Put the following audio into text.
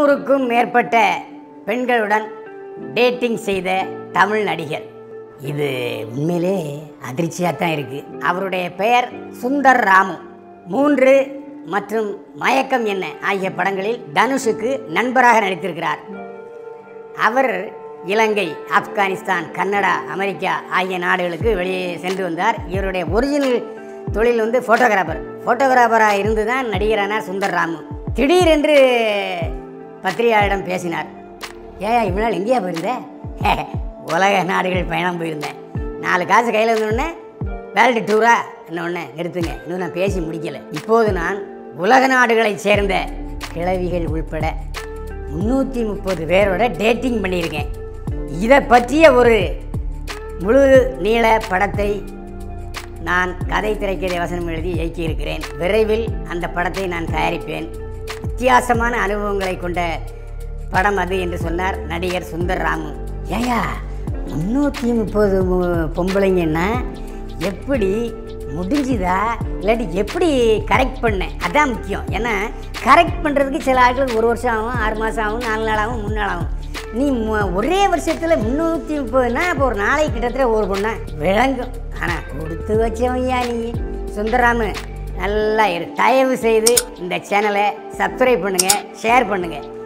நூறுக்கும் மேற்பட்ட பெண்களுடன் டேட்டிங் செய்த தமிழ் நடிகர் இது உண்மையிலே அதிர்ச்சியாக தான் இருக்குது அவருடைய பெயர் சுந்தர் ராமு மூன்று மற்றும் மயக்கம் என்ன ஆகிய படங்களில் தனுஷுக்கு நண்பராக நடித்திருக்கிறார் அவர் இலங்கை ஆப்கானிஸ்தான் கன்னடா அமெரிக்கா ஆகிய நாடுகளுக்கு வெளியே சென்று வந்தார் இவருடைய ஒரிஜினல் தொழில் வந்து ஃபோட்டோகிராஃபர் ஃபோட்டோகிராஃபராக இருந்து தான் நடிகரானார் சுந்தர் ராமு திடீரென்று பத்திரிகையாளரிடம் பேசினார் ஏயா இவ்வளோ நாள் எங்கேயா போயிருந்த "ஹே, உலக நாடுகள் பயணம் போயிருந்தேன் நாலு காசு கையில் வந்தோடனே வேர்ல்டு டூரா என்ன ஒன்று நிறுத்துங்க இன்னும் நான் பேசி முடிக்கலை இப்போது நான் உலக நாடுகளைச் சேர்ந்த கிழவிகள் உள்பட முந்நூற்றி முப்பது பேரோட டேட்டிங் பண்ணியிருக்கேன் இதை பற்றிய ஒரு முழு நீள படத்தை நான் கதை திரைக்கதை வசனம் எழுதி இயக்கியிருக்கிறேன் விரைவில் அந்த படத்தை நான் தயாரிப்பேன் வித்தியாசமான அனுபவங்களை கொண்ட படம் அது என்று சொன்னார் நடிகர் சுந்தர் ராமு ஏயா முந்நூற்றி முப்பது பொம்பளைங்கன்னா எப்படி முடிஞ்சுதா இல்லாட்டி எப்படி கரெக்ட் பண்ணேன் அதான் முக்கியம் ஏன்னா கரெக்ட் பண்ணுறதுக்கு சில ஆட்களுக்கு ஒரு வருஷம் ஆகும் ஆறு மாதம் ஆகும் நாலு நாள் ஆகும் மூணு நாள் ஆகும் நீ மு- ஒரே வருஷத்தில் முந்நூற்றி முப்பதுனா இப்போ ஒரு நாளைக்கு கிட்டத்தட்ட ஒரு பொண்ணா விளங்கும் ஆனால் கொடுத்து வச்சவன்யா நீ சுந்தராமு நல்லா இரு தயவு செய்து இந்த சேனலை சப்ஸ்கிரைப் பண்ணுங்கள் ஷேர் பண்ணுங்கள்